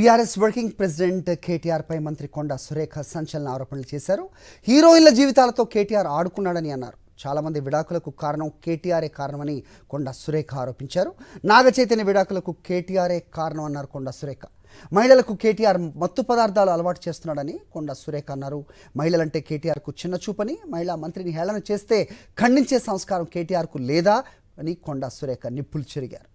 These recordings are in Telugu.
టీఆర్ఎస్ వర్కింగ్ ప్రెసిడెంట్ కేటీఆర్ పై మంత్రి కొండ సురేఖ సంచలన ఆరోపణలు చేశారు హీరోయిన్ల జీవితాలతో కేటీఆర్ ఆడుకున్నాడని అన్నారు చాలామంది విడాకులకు కారణం కేటీఆరే కారణమని కొండ సురేఖ ఆరోపించారు నాగ చైతన్య విడాకులకు కేటీఆరే కారణం అన్నారు కొండ సురేఖ మహిళలకు కేటీఆర్ మత్తు పదార్థాలు అలవాటు చేస్తున్నాడని కొండ సురేఖ అన్నారు మహిళలంటే కేటీఆర్కు చిన్న చూపని మహిళా మంత్రిని హేళన చేస్తే ఖండించే సంస్కారం కేటీఆర్కు లేదా అని కొండ సురేఖ నిప్పులు చెరిగారు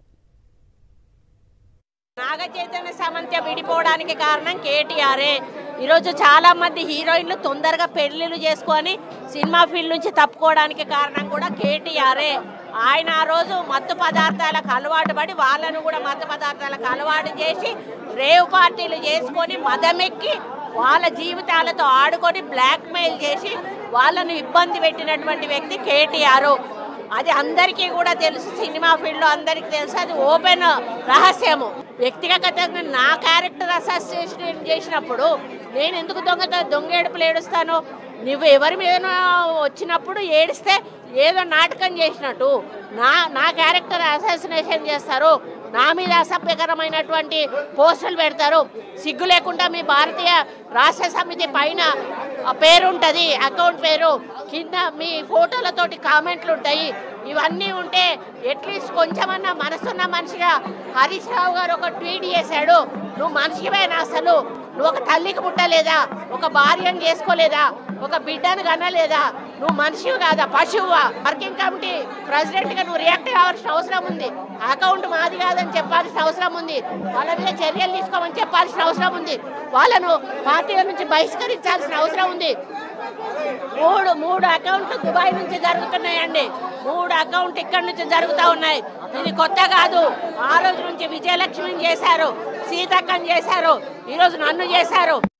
నాగ చైతన్య సమంత విడిపోవడానికి కారణం కేటీఆరే ఈరోజు చాలా మంది హీరోయిన్లు తొందరగా పెళ్లిళ్ళు చేసుకొని సినిమా ఫీల్డ్ నుంచి తప్పుకోవడానికి కారణం కూడా కేటీఆరే ఆయన ఆ రోజు మత్తు పదార్థాలకు అలవాటు పడి వాళ్ళను కూడా మత్తు పదార్థాలకు అలవాటు చేసి రేవ్ పార్టీలు చేసుకొని మదమెక్కి వాళ్ళ జీవితాలతో ఆడుకొని బ్లాక్మెయిల్ చేసి వాళ్ళను ఇబ్బంది పెట్టినటువంటి వ్యక్తి కేటీఆర్ అది అందరికీ కూడా తెలుసు సినిమా ఫీల్డ్లో అందరికీ తెలుసు అది ఓపెన్ రహస్యము వ్యక్తిగతంగా నా క్యారెక్టర్ అసోసియేషన్ చేసినప్పుడు నేను ఎందుకు దొంగ దొంగ ఏడుపులు ఏడుస్తాను నువ్వు ఎవరి మీద వచ్చినప్పుడు ఏడిస్తే ఏదో నాటకం చేసినట్టు నా నా క్యారెక్టర్ అసాసినేషన్ చేస్తారు నా మీద అసభ్యకరమైనటువంటి పోస్టులు పెడతారు సిగ్గు లేకుండా మీ భారతీయ రాష్ట్ర సమితి పైన ఆ పేరు ఉంటుంది అకౌంట్ పేరు కింద మీ ఫోటోలతోటి కామెంట్లు ఉంటాయి ఇవన్నీ ఉంటే అట్లీస్ట్ కొంచెమన్నా మనసున్న మనిషిగా హరీష్ రావు గారు ఒక ట్వీట్ చేశాడు నువ్వు మనిషివేనా అసలు నువ్వు ఒక తల్లికి పుట్టలేదా ఒక భార్యను చేసుకోలేదా ఒక బిడ్డను కనలేదా నువ్వు మనిషివి కాదా పశువువా వర్కింగ్ కమిటీ ప్రెసిడెంట్ గా నువ్వు రియాక్ట్ కావాల్సిన అవసరం ఉంది అకౌంట్ మాది కాదని చెప్పాల్సిన అవసరం ఉంది వాళ్ళ మీద చర్యలు తీసుకోమని చెప్పాల్సిన అవసరం ఉంది వాళ్ళను పార్టీల నుంచి బహిష్కరించాల్సిన అవసరం ఉంది మూడు మూడు అకౌంట్లు దుబాయ్ నుంచి జరుగుతున్నాయండి మూడు అకౌంట్ ఇక్కడ నుంచి జరుగుతూ ఉన్నాయి ఇది కొత్త కాదు ఆ రోజు నుంచి విజయలక్ష్మిని చేశారు సీతక్కని చేశారు ఈరోజు నన్ను చేశారు